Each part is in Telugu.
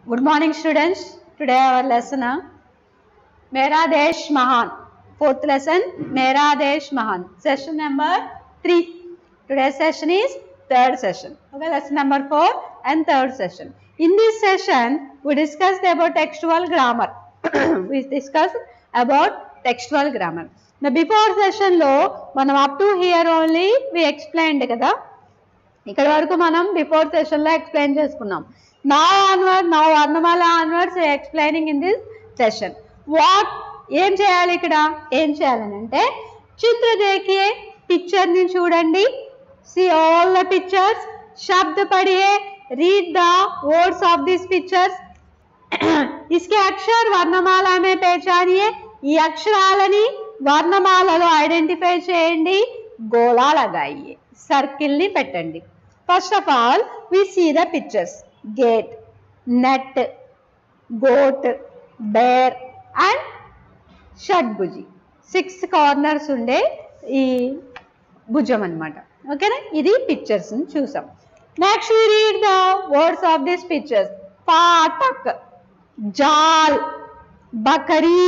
Good morning, students. Today our lesson uh, Mera Desh Mahan. Fourth lesson Mera Desh Mahan. Session number three. Today's session is third session. Okay, lesson number four and third session. In this session, we discussed about textual grammar. we discussed about textual grammar. The before session లో మనం up to here only we explained కదా ఇక్కడ వరకు మనం బిఫోర్ సెషన్ లో ఎక్స్ప్లెయిన్ చేసుకున్నాం నా ఆన్వర్డ్ నా వర్ణమాల onwards explaining in this session what ఏం చేయాలి ఇక్కడ ఏం చేయాలని అంటే చిత్ర దేఖియే పిక్చర్ ని చూడండి సి ఆల్ ద పిక్చర్స్ శబ్ద పడియే read the words of this pictures इसके अक्षर వర్ణమాల మే పేర్చానియే ఈ అక్షరాలని వర్ణమాలలో ఐడెంటిఫై చేయండి గోళా లగాయియే సర్కిల్ ని పెట్టండి first of all we see the pictures gate net goat bear and షడ్భుజి సిక్స్ కార్నర్స్ ఉండే ఈ భుజం అన్నమాట ఓకేనా ఇది పిక్చర్స్ చూసాం next read the words of this pictures పాటక్ జాల్ బకరీ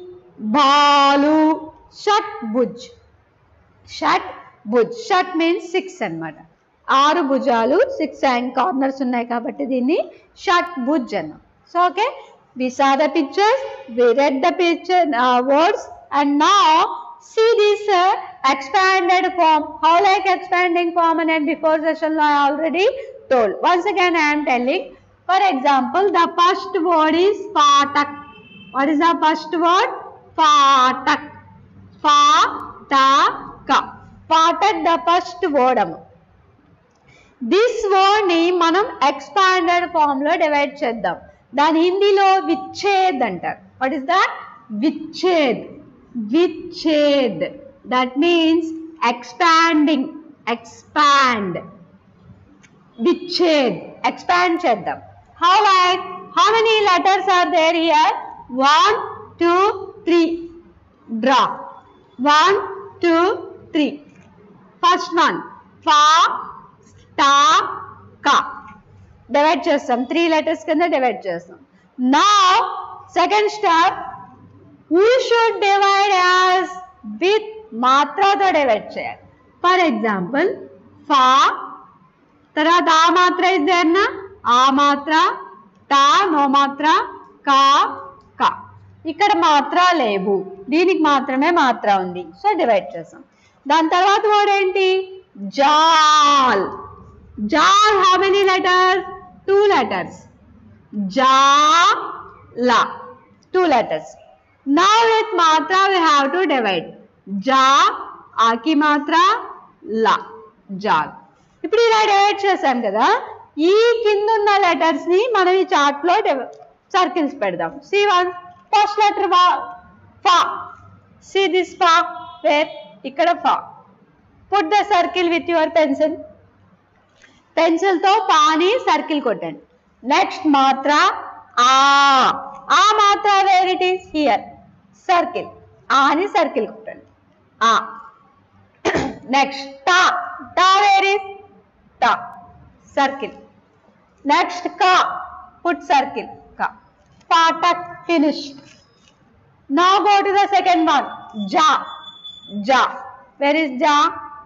బాలు షట్ బుజ్ షట్ భుజ్ షట్ మీన్స్ సిక్స్ అన్నమాట ఆరు భుజాలు సిక్స్ అండ్ కార్నర్స్ ఉన్నాయి కాబట్టి దీన్ని షట్ భుజ్ అన్నాం so okay we saw the pictures we read the picture words and నా see this uh, expanded form how like expanding form and before session I already told once again I am telling for example the first word is patak what is the first word patak fa ta ka patak the first word అమ్మ దిస్ వర్డ్ ని మనం ఎక్స్పాండెడ్ ఫామ్ లో డివైడ్ చేద్దాం దాని హిందీలో విచ్ఛేద్ అంటారు వాట్ ఇస్ దట్ విచ్ఛేద్ విచ్ఛేద్ దట్ మీన్స్ ఎక్స్పాండింగ్ ఎక్స్పాండ్ విచ్ఛేద్ ఎక్స్పాండ్ చేద్దాం how like how many letters are there here one two three draw one two three first one ఫా టా కా డివైడ్ చేస్తాం త్రీ లెటర్స్ కింద డివైడ్ చేస్తాం నా second step we should divide as with మాత్రతో డివైడ్ చేయాలి ఫర్ ఎగ్జాంపుల్ ఫా తర్వాత ఆ మాత్ర ఇస్ దేర్ ఆ మాత్ర టా నో మాత్ర కా కా ఇక్కడ మాత్ర లేవు దీనికి మాత్రమే మాత్ర ఉంది సో డివైడ్ చేస్తాం దాని తర్వాత వర్డ్ ఏంటి జాల్ జాల్ how many letters two letters జా లా టూ లెటర్స్ నౌ విత్ మాత్ర వి హ్యావ్ టు డివైడ్ జా ఆకి మాత్ర లా జాల్ ఇప్పుడు ఇలా డివైడ్ చేసాం కదా ఈ కింద ఉన్న లెటర్స్ ని మనం ఈ చార్ట్ లో సర్కిల్స్ పెడదాం సి వన్ ఫస్ట్ లెటర్ ఫా సి దిస్ ఫా వేర్ ఇక్కడ ఫా put the circle with your pencil pencil తో పాని సర్కిల్ కొట్టండి నెక్స్ట్ మాత్ర ఆ ఆ మాత్ర where it is here circle ఆని సర్కిల్ కొట్టండి ఆ నెక్స్ట్ టా టా వేర్ ఇస్ టా సర్కిల్ నెక్స్ట్ కా పుట్ సర్కిల్ కా పాటక్ finished Now go to the second one. Ja. Ja. Where is ja?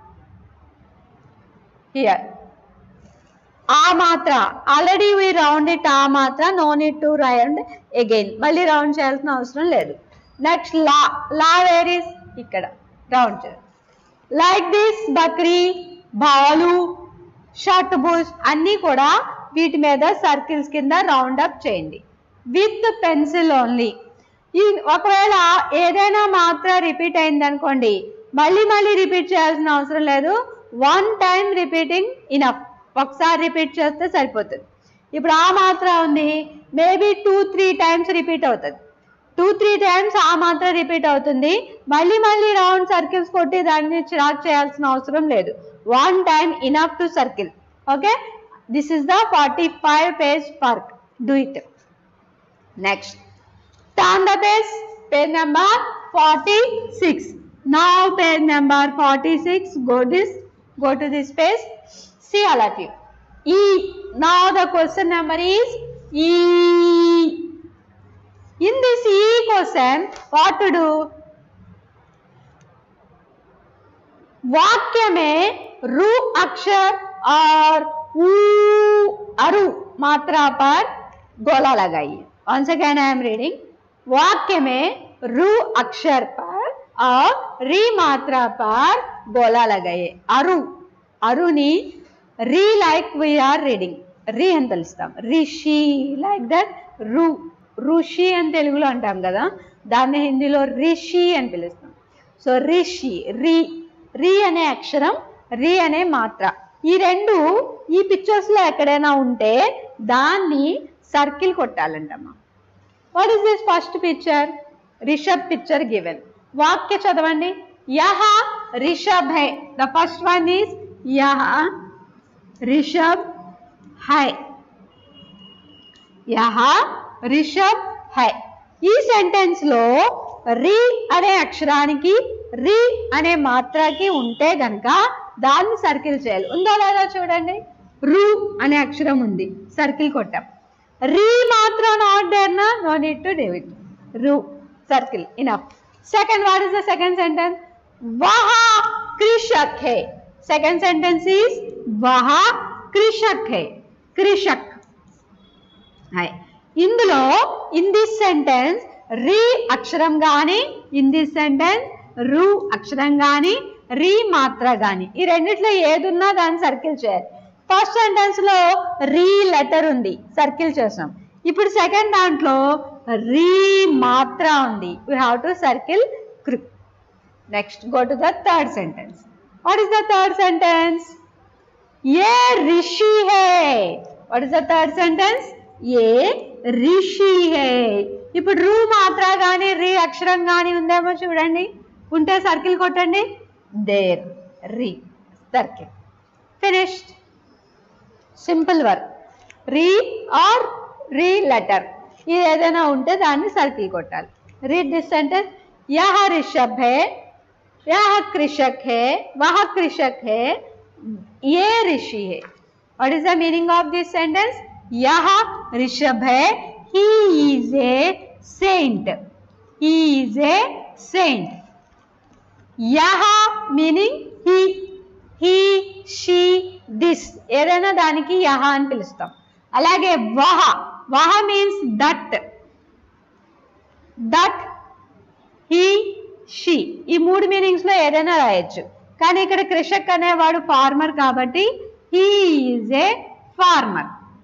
Here. ఆ మాత్ర ఆల్రెడీ వీ రౌండ్ ఇట్ ఆ మాత్ర no need to round again మళ్ళీ రౌండ్ చేయాల్సిన అవసరం లేదు నెక్స్ట్ లా లా వేర్ ఇస్ ఇక్కడ రౌండ్ చేయాలి లైక్ దిస్ బక్రీ బాలు షర్ట్ బుష్ అన్నీ కూడా వీటి మీద సర్కిల్స్ కింద రౌండ్ అప్ చేయండి విత్ పెన్సిల్ ఓన్లీ ఈ ఒకవేళ ఏదైనా మాత్ర రిపీట్ అయింది అనుకోండి మళ్ళీ మళ్ళీ రిపీట్ చేయాల్సిన అవసరం లేదు వన్ టైం రిపీటింగ్ ఇనఫ్ ఒకసారి రిపీట్ చేస్తే సరిపోతుంది ఇప్పుడు ఆ మాత్ర ఉంది maybe two three times repeat అవుతుంది టూ త్రీ టైమ్స్ ఆ మాత్ర రిపీట్ అవుతుంది మళ్ళీ మళ్ళీ రౌండ్ సర్కిల్స్ కొట్టి దాన్ని చిరాక్ చేయాల్సిన అవసరం లేదు one time enough to circle okay this is the forty five page work do it next turn the page page number 46 now page number 46 go this go to this page see all of you e now the question number is ఈ in this e question what to do वाक्य में रू अक्षर और ऊ अरु मात्रा पर गोला लगाइए once again I am reading वाक्य में रू अक्षर पर और री मात्रा पर गोला लगाइए అరు అరుని రీ లైక్ వీఆర్ రీడింగ్ రీ అని పిలుస్తాం రిషి లైక్ దట్ రు ఋషి అని తెలుగులో అంటాం కదా దాన్ని హిందీలో రిషి అని పిలుస్తాం సో రిషి రి రి అనే అక్షరం రి అనే మాత్ర ఈ రెండు ఈ పిక్చర్స్ లో ఎక్కడైనా ఉంటే దాన్ని సర్కిల్ కొట్టాలంటమ్మా what is this first picture రిషబ్ పిక్చర్ గివెన్ వాక్య చదవండి యహ రిషబ్ హై ద ఫస్ట్ వన్ ఈస్ యహ రిషబ్ హై యహ రిషబ్ హై ఈ సెంటెన్స్ లో రి అనే అక్షరానికి రి అనే మాత్రకి ఉంటే గనక దాన్ని సర్కిల్ చేయాలి ఉందా లేదా చూడండి రు అనే అక్షరం ఉంది సర్కిల్ కొట్టాం రీ మాత్రం నాట్ దేర్ నా నో నీడ్ టు డేవ్ ఇట్ రు circle enough second what is the second sentence వహ కృషక్ హే సెకండ్ సెంటెన్స్ ఈస్ వహ కృషక్ హే కృషక్ హై ఇందులో ఇన్ దిస్ సెంటెన్స్ రీ అక్షరం గాని ఇన్ దిస్ సెంటెన్స్ రు అక్షరం గాని రీ మాత్ర గాని ఈ రెండిట్లో ఏదున్నా దాన్ని సర్కిల్ చేయాలి ఫస్ట్ సెంటెన్స్ లో రీ లెటర్ ఉంది సర్కిల్ చేసాం ఇప్పుడు సెకండ్ దాంట్లో రీ మాత్ర ఉంది వీ హ్యావ్ టు సర్కిల్ కృ next go to the third sentence what is the third sentence ये ऋषि है what is the third sentence ఏ రిషి హే ఇప్పుడు రూ మాత్ర కానీ రీ అక్షరం కానీ ఉందేమో చూడండి ఉంటే సర్కిల్ కొట్టండి దేర్ రీ సర్కిల్ ఫినిష్డ్ సింపుల్ వర్క్ రీ ఆర్ రీ లెటర్ ఇది ఏదైనా ఉంటే దాన్ని సర్కిల్ కొట్టాలి రీడ్ దిస్ సెంటెన్స్ యహ రిషబ్ హే यह कृषक है वह कृषक है ये ऋषि है what is the meaning of this sentence यह ऋषभ है he is a saint he is a saint యహ meaning he he she this ఏదైనా దానికి యహ అని పిలుస్తాం అలాగే వహ వహ means that that he she ఈ మూడు మీనింగ్స్ లో ఏదైనా రాయొచ్చు కానీ ఇక్కడ కృషక్ అనేవాడు ఫార్మర్ కాబట్టి he is a farmer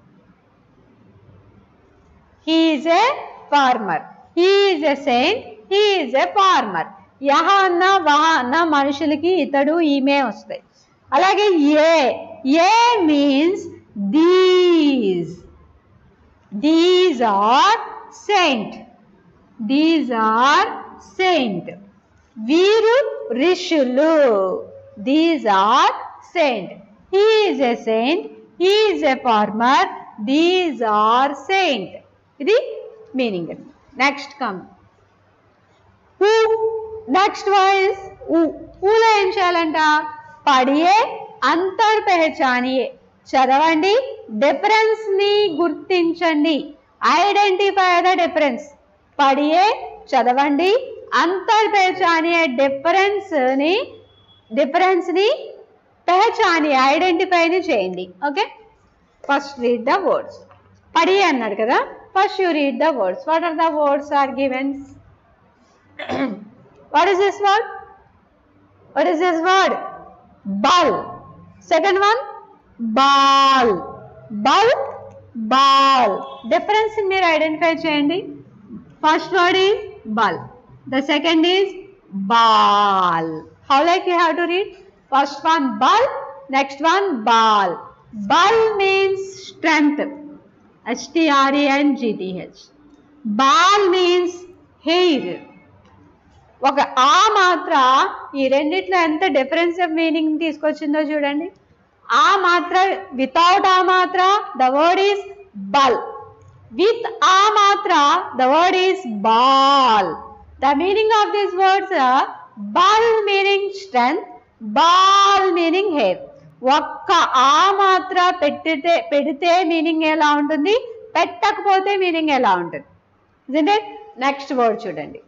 he is a farmer he is a saint he is a farmer యహ అన్న వహ అన్న మనుషులకి ఇతడు ఈమె వస్తాయి అలాగే ఏ ఏ means these these are saint these are saint వీరు ఋషులు these are saint he is a saint he is a farmer these are saint ఇది మీనింగ్ నెక్స్ట్ కమ్ ఊ నెక్స్ట్ వాయిస్ ఊ ఊలో ఏం చేయాలంట పడియే అంతర్ పెహచానియే చదవండి డిఫరెన్స్ ని గుర్తించండి ఐడెంటిఫై ద డిఫరెన్స్ పడియే చదవండి అంతర్ పెహచానియే డిఫరెన్స్ ని డిఫరెన్స్ ని పెహచాని ఐడెంటిఫైని చేయండి okay first read the words పడి అన్నాడు కదా first you read the words what are the words are givens what is this word what is this word బల్ సెకండ్ వన్ బాల్ బల్ బాల్ డిఫరెన్స్ మీరు ఐడెంటిఫై చేయండి ఫస్ట్ వర్డ్ ఈజ్ బల్ the second is ball how like you have to read first one బల్ నెక్స్ట్ వన్ బాల్ బల్ means strength హెచ్టిఆర్ఈఎన్జిటిహెచ్ ball means hair ఒక ఆ మాత్ర ఈ రెండిట్లో ఎంత డిఫరెన్స్ ఆఫ్ మీనింగ్ తీసుకొచ్చిందో చూడండి ఆ మాత్ర వితౌట్ ఆ మాత్ర ద వర్డ్ ఈస్ బల్ విత్ ఆ మాత్ర ద వర్డ్ ఈస్ బాల్ the meaning of this words బల్ మీనింగ్ స్ట్రెంగ్త్ బాల్ మీనింగ్ హెయిర్ ఒక్క ఆ మాత్ర పెట్టితే పెడితే మీనింగ్ ఎలా ఉంటుంది పెట్టకపోతే మీనింగ్ ఎలా ఉంటుంది ఇదంటే నెక్స్ట్ వర్డ్ చూడండి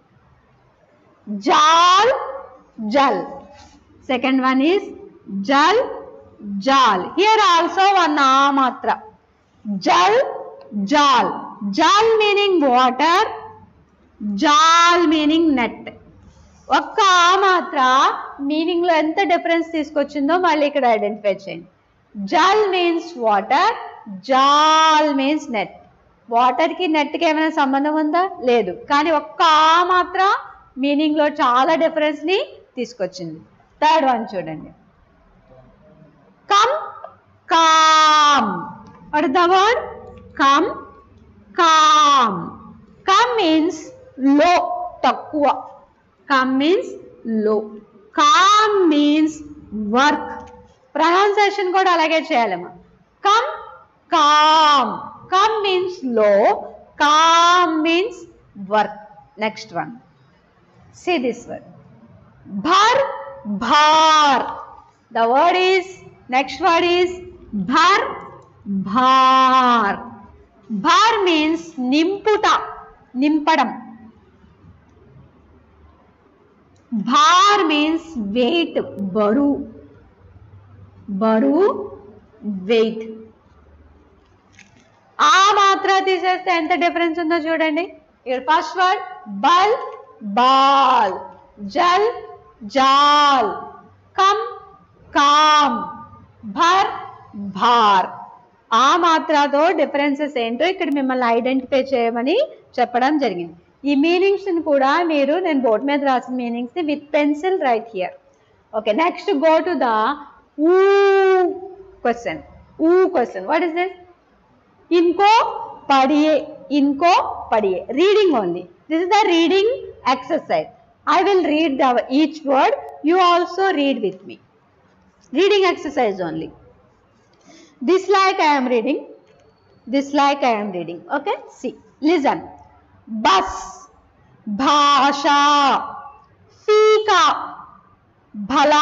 జాల్ జల్ సెకండ్ వన్ ఈస్ జల్ జాల్ హియర్ ఆల్సో వన్ ఆ మాత్ర జల్ జాల్ జాల్ మీనింగ్ వాటర్ జాల్ మీనింగ్ నెట్ ఒక్క ఆ మాత్ర మీనింగ్ లో ఎంత డిఫరెన్స్ తీసుకొచ్చిందో మళ్ళీ ఇక్కడ ఐడెంటిఫై చేయండి జల్ మీన్స్ వాటర్ జాల్ మీన్స్ నెట్ వాటర్ కి నెట్ కి ఏమైనా సంబంధం ఉందా లేదు కానీ ఒక్క ఆ మాత్ర మీనింగ్ లో చాలా డిఫరెన్స్ ని తీసుకొచ్చింది థర్డ్ వన్ చూడండి కమ్ కామ్ వాట్ ఇస్ ద వర్డ్ కమ్ కామ్ కమ్ మీన్స్ లో తక్కువ కమ్ మీన్స్ లో కామ్ మీన్స్ వర్క్ ప్రొనౌన్సియేషన్ కూడా అలాగే చేయాలమ్మా కమ్ కామ్ కమ్ మీన్స్ లో కామ్ means work next one see this word bhar bhar the word is next word is bhar bhar bhar means nimputa నింపడం భార్ మీన్స్ వెయిట్ బరువు బరువు వెయిట్ ఆ మాత్ర తీసేస్తే ఎంత డిఫరెన్స్ ఉందో చూడండి ఇక్కడ ఫస్ట్ వర్డ్ బల్ బాల్ జల్ జాల్ కమ్ కామ్ భర్ భార్ ఆ మాత్రతో డిఫరెన్సెస్ ఏంటో ఇక్కడ మిమ్మల్ని ఐడెంటిఫై చేయమని చెప్పడం జరిగింది ఈ మీనింగ్స్ ని కూడా మీరు నేను బోర్డు మీద రాసిన మీనింగ్స్ ని with pencil write here okay next go to the ఊ క్వశ్చన్ ఊ క్వశ్చన్ వాట్ ఇస్ దిస్ इनको पढ़िए इनको पढ़िए reading only this is the reading exercise i will read the each word you also read with me reading exercise only this like i am reading this like i am reading okay see listen bus bhasha fika bhala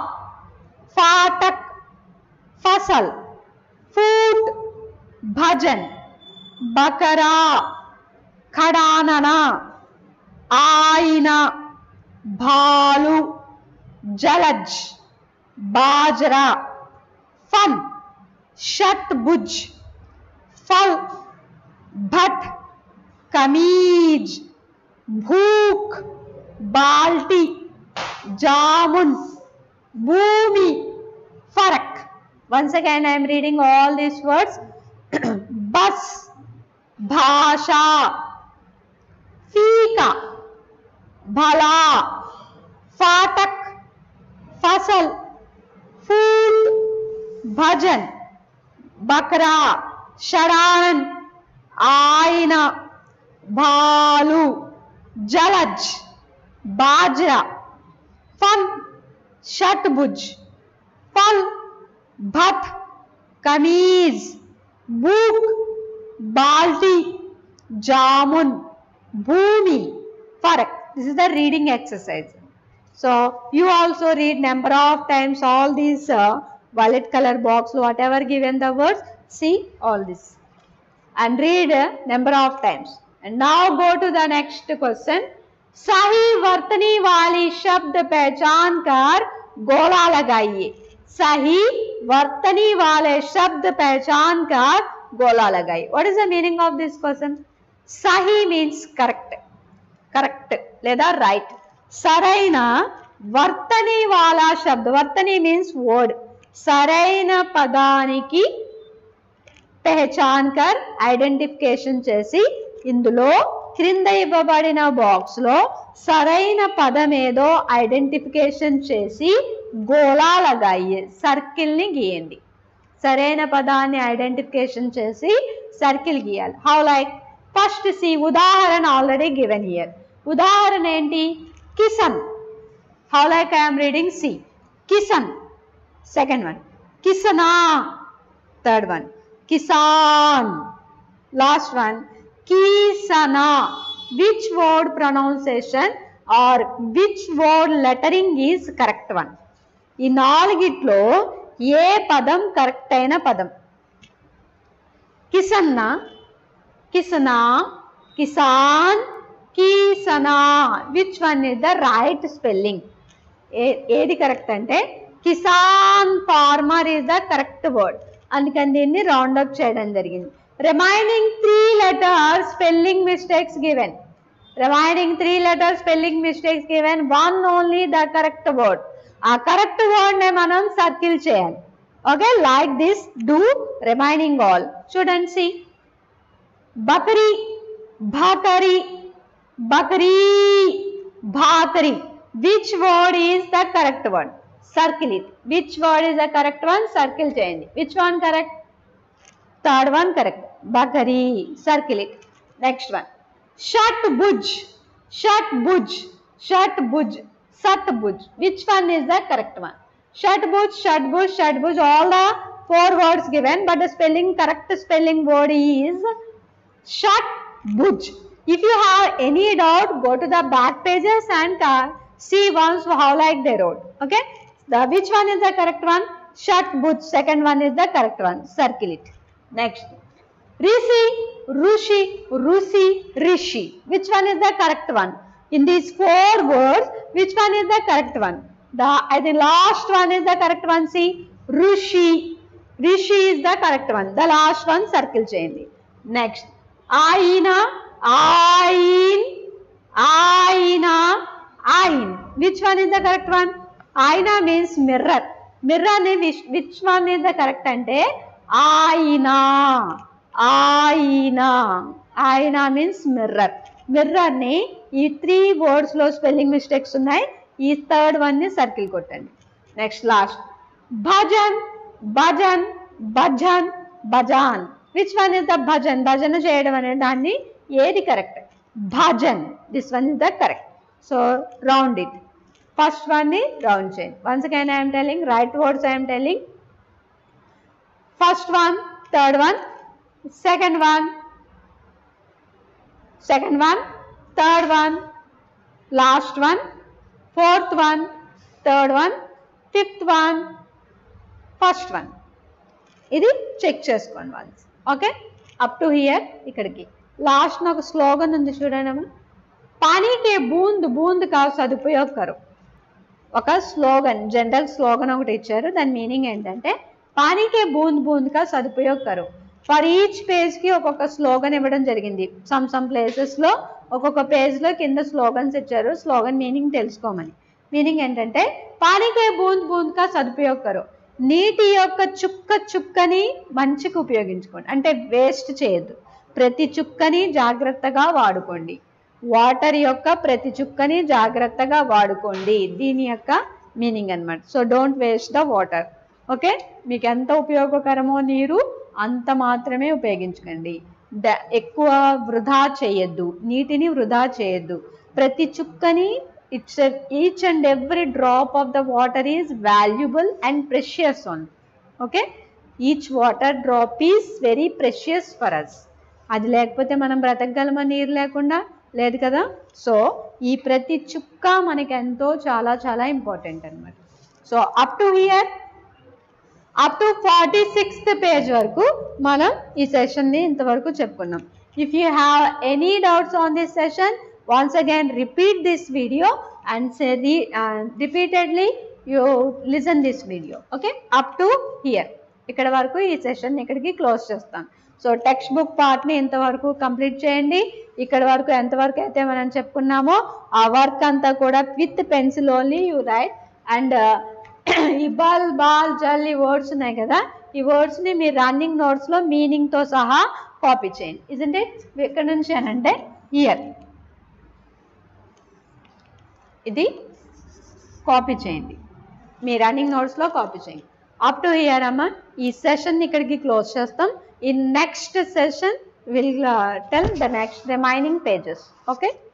fatak fasal food भजन बकरा खड़ानना आईना भालू जलज बाजरा फन शतभुज फल भट कमीज भूख बाल्टी जामुन भूमि फरक once again i am reading all these words bus bhasha fika bhala fatak fasal food bhajan bakra sharanan aina bhalu jalaj bajra fun shatbhuj fal भट कमीज बुक बाल्टी जामुन भूमि फरक this is the reading exercise so you also read number of times all these uh, violet color box whatever given the words see all this and read uh, number of times and now go to the next question सही वर्तनी वाली शब्द पहचान कर गोला लगाइए सही वर्तनी वाले शब्द पहचान कर गोला लगाई what is the meaning of this question sahi means correct correct లేదా రైట్ సరైన వర్తని వాలా శబ్ద వర్తని మీన్స్ వర్డ్ సరైన పదానికి పెహచాన్ కర్ ఐడెంటిఫికేషన్ చేసి ఇందులో క్రింద ఇవ్వబడిన బాక్స్ లో సరైన పదం ఏదో ఐడెంటిఫికేషన్ చేసి గోళా లగాయి సర్కిల్ ని గీయండి సరైన పదాన్ని ఐడెంటిఫికేషన్ చేసి సర్కిల్ గీయాలి హౌ లైక్ ఫస్ట్ సి ఉదాహరణ ఆల్రెడీ గివెన్ హియర్ ఉదాహరణ ఏంటి కిసన్ how like I'm reading see కిసన్ సెకండ్ వన్ కిసనా థర్డ్ వన్ కిసాన్ లాస్ట్ వన్ కీసనా which word pronunciation are which word lettering is correct one ఈ నాలుగిట్లో ఏ పదం కరెక్ట్ అయిన పదం కిసన్న కిసనా కిసాన్ కీసనా which one is the right spelling ఏది కరెక్ట్ అంటే కిసాన్ farmer is the correct word అందుకని దీన్ని రౌండ్ అప్ చేయడం జరిగింది remaining three letter spelling mistakes given remaining three letter spelling mistakes given one only the correct word ఆ కరెక్ట్ వర్డ్ నే మనం సర్కిల్ చేయాలి okay like this do remaining all చూడండి సి బకరీ భాకరీ బకరీ భాకరీ which word is the correct one circle it which word is the correct one circle చేయండి which one correct third one correct బకరీ సర్కిల్ ఇట్ నెక్స్ట్ వన్ షట్ బుజ్ షట్ బుజ్ షట్ బుజ్ సట్ బుజ్ which one is the correct one షట్ బుజ్ షట్ బుజ్ షట్ బుజ్ all the four words given but the spelling correct spelling word is shut buj if you have any doubt go to the back pages and uh, see once how like they wrote okay the which one is the correct one shut buj second one is the correct one circle it next rishi rushi rusi rishi which one is the correct one in these four words which one is the correct one the i think last one is the correct one see rushi rishi is the correct one the last one circle చేయండి next Aina, Ain, Aina, Ain. Which one is the correct one? Aina means mirror. Mirror ne which, which one is the correct ante? Aina, Aina. Aina means mirror. Mirror ని ఈ త్రీ వర్డ్స్ లో స్పెల్లింగ్ మిస్టేక్స్ ఉన్నాయి ఈ థర్డ్ వన్ ని సర్కిల్ కొట్టండి నెక్స్ట్ లాస్ట్ భజన్ భజన్ భజన్ భజాన్ విచ్ వన్ ఇస్ ద భజన్ భజన చేయడం అనే దాన్ని ఏది కరెక్ట్ భజన్ this one is the correct so round it first one ని రౌండ్ చేయండి once again I'm telling right words I'm telling first one third one second one second one third one last one fourth one third one fifth one first one ఇది చెక్ చేసుకోండి once okay up to here ఇక్కడికి లాస్ట్ ఒక స్లోగన్ ఉంది చూడండి అమ్మ పానీకే బూంద్ బూంద్ కా సదుపయోగ్ కరు ఒక స్లోగన్ జనరల్ స్లోగన్ ఒకటి ఇచ్చారు దాని మీనింగ్ ఏంటంటే పానీకే బూంద్ బూంద్ కా సదుపయోగ్ కరు ఫర్ ఈచ్ పేజ్ కి ఒక్కొక్క స్లోగన్ ఇవ్వడం జరిగింది సమ్ సమ్ ప్లేసెస్ లో ఒక్కొక్క పేజ్ లో కింద స్లోగన్స్ ఇచ్చారు స్లోగన్ మీనింగ్ తెలుసుకోమని మీనింగ్ ఏంటంటే పానీకే బూంద్ బూంద్ కా సదుపయోగ్ కరు నీటి యొక్క చుక్క చుక్కని మంచికి ఉపయోగించుకోండి అంటే వేస్ట్ చేయొద్దు ప్రతి చుక్కని జాగ్రత్తగా వాడుకోండి వాటర్ యొక్క ప్రతి చుక్కని జాగ్రత్తగా వాడుకోండి దీని యొక్క మీనింగ్ అన్నమాట so don't waste the water okay మీకు ఎంత ఉపయోగకరమో నీరు అంత మాత్రమే ఉపయోగించకండి ద ఎక్కువ వృధా చేయొద్దు నీటిని వృధా చేయొద్దు ప్రతి చుక్కని it's each and every drop of the water is valuable and precious on okay each water drop is very precious for us అది లేకపోతే మనం బ్రతకగలమా నీరు లేకుండా లేదు కదా సో ఈ ప్రతి చుక్క మనకి ఎంతో చాలా చాలా ఇంపార్టెంట్ అనమాట so up to here up to forty sixth page వరకు మనం ఈ సెషన్ని ఇంతవరకు చెప్పుకున్నాం if you have any doubts on this session once again repeat this video and say the uh, repeatedly you listen this video okay up to here ఇక్కడ వరకు ఈ సెషన్ ఇక్కడికి క్లోజ్ చేస్తాం సో టెక్స్ట్ బుక్ పార్ట్ని ఇంతవరకు కంప్లీట్ చేయండి ఇక్కడ వరకు ఎంతవరకు అయితే మనం చెప్పుకున్నామో ఆ వర్క్ అంతా కూడా with pencil only you write and ఈ బాల్ బాల్ జల్ ఈ వర్డ్స్ ఉన్నాయి కదా ఈ వర్డ్స్ని మీ రన్నింగ్ నోట్స్లో మీనింగ్తో సహా కాపీ చేయండి ఇదంటే ఇక్కడ నుంచి అనంటే ఇయర్ ఇది కాపీ చేయండి మీ రన్నింగ్ నోట్స్లో కాపీ చేయండి అప్ టు హియర్ అమ్మ ఈ సెషన్ ఇక్కడికి క్లోజ్ చేస్తాం ఈ next session will tell the next remaining pages okay